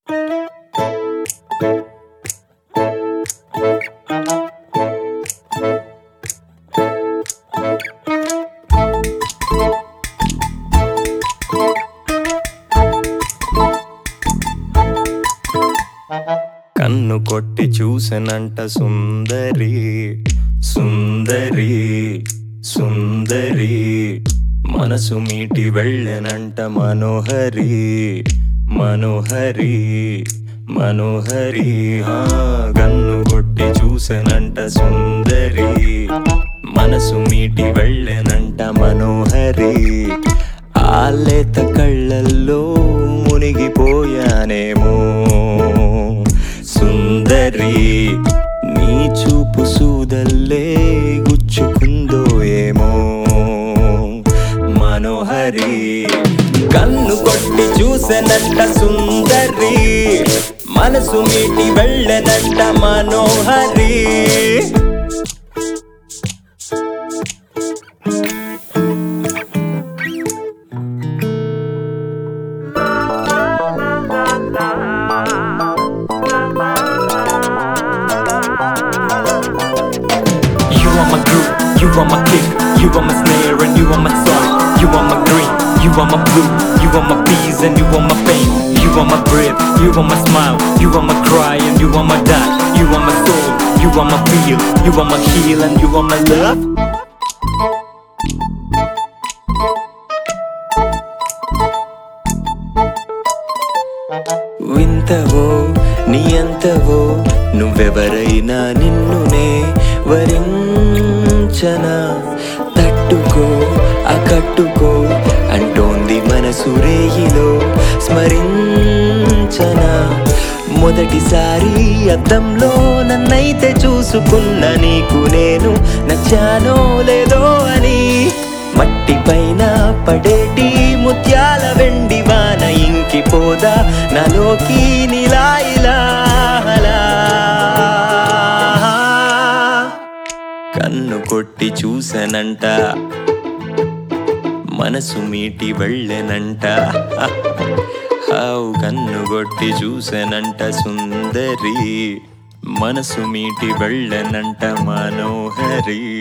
కన్ను కొట్టి చూసెనంట సుందరి సుందరి సుందరి మనసు మీటి వెళ్ళెనంట మనోహరి మనోహరి మనోహరి ఆ, కన్ను కొట్టి చూసెనంట సుందరి మనసు మీటి వెళ్ళెనంట మనోహరి ఆ లేత కళ్ళల్లో మునిగిపోయానేమో సుందరి నీ చూపు సూదల్లే గుచ్చుకుందో ఏమో మనోహరి కన్ను కొట్టి చూసెనంట సుందరి మనసు మీటి వెళ్ళనంట మనోహరి You are my groove, you are my kick, you are my snare and you are my song. You are my green, you are my blue, you are my peace and you are my pain. You are my breath, you are my smile, you are my cry and you are my die. You are my soul, you are my feel, you are my heal and you are my love. వింతవో నీ అంతవో నువ్వెవరైనా నిన్నునే వరించనా తట్టుకో అకట్టుకో అంటోంది మనసు రేయిలో స్మరించనా మొదటిసారి అద్దంలో నన్నైతే చూసుకున్న నీకు నేను నచ్చానో లేదో అని మట్టి పైన పడేటి ముత్యాల వెండి వాన ఇంకిపోదా నాలోకి నీలా ఇలా అలా. కన్ను కొట్టి చూసనంట మనసు మీటి వెళ్ళెనంట హావు కన్ను కొట్టి చూసెనంట సుందరి మనసు మీటి వెళ్ళెనంట మనోహరి